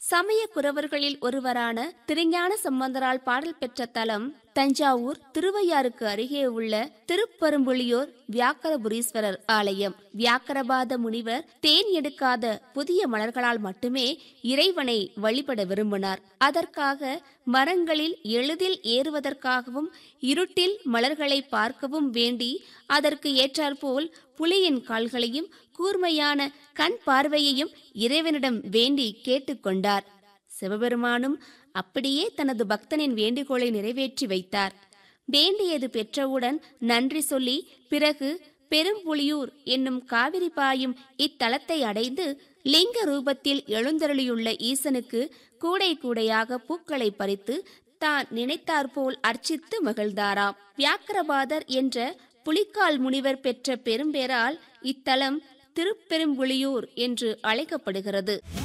சமய குறவர்களில் ஒருவரான திருஞான சம்பந்தரால் பாடல் பெற்ற தலம் தஞ்சாவூர் திருவையாறுக்கு அருகே உள்ள திருப்பெரும்புலியூர் வியாக்கரபுரீஸ்வரர் ஆலயம் வியாக்கரபாத முனிவர் தேன் எடுக்காத புதிய மலர்களால் மட்டுமே இறைவனை வழிபட விரும்பினார் அதற்காக மரங்களில் எளிதில் ஏறுவதற்காகவும் இருட்டில் மலர்களை பார்க்கவும் வேண்டி அதற்கு ஏற்றாற்போல் புலியின் கால்களையும் கூர்மையான கண் பார்வையையும் இறைவனிடம் வேண்டி கேட்டுக்கொண்டார் சிவபெருமானும் அப்படியே தனது பக்தனின் வேண்டுகோளை நிறைவேற்றி வைத்தார் வேண்டியது பெற்றவுடன் நன்றி சொல்லி பிறகு பெரும்புலியூர் என்னும் காவிரி பாயும் இத்தலத்தை அடைந்து லிங்க ரூபத்தில் எழுந்தருளியுள்ள ஈசனுக்கு கூடை கூடையாக பூக்களை பறித்து தான் நினைத்தாற்போல் அர்ச்சித்து மகிழ்ந்தாராம் வியாக்கிரபாதர் என்ற புலிக்கால் முனிவர் பெற்ற பெரும்பேரால் இத்தலம் திருப்பெரும்புலியூர் என்று அழைக்கப்படுகிறது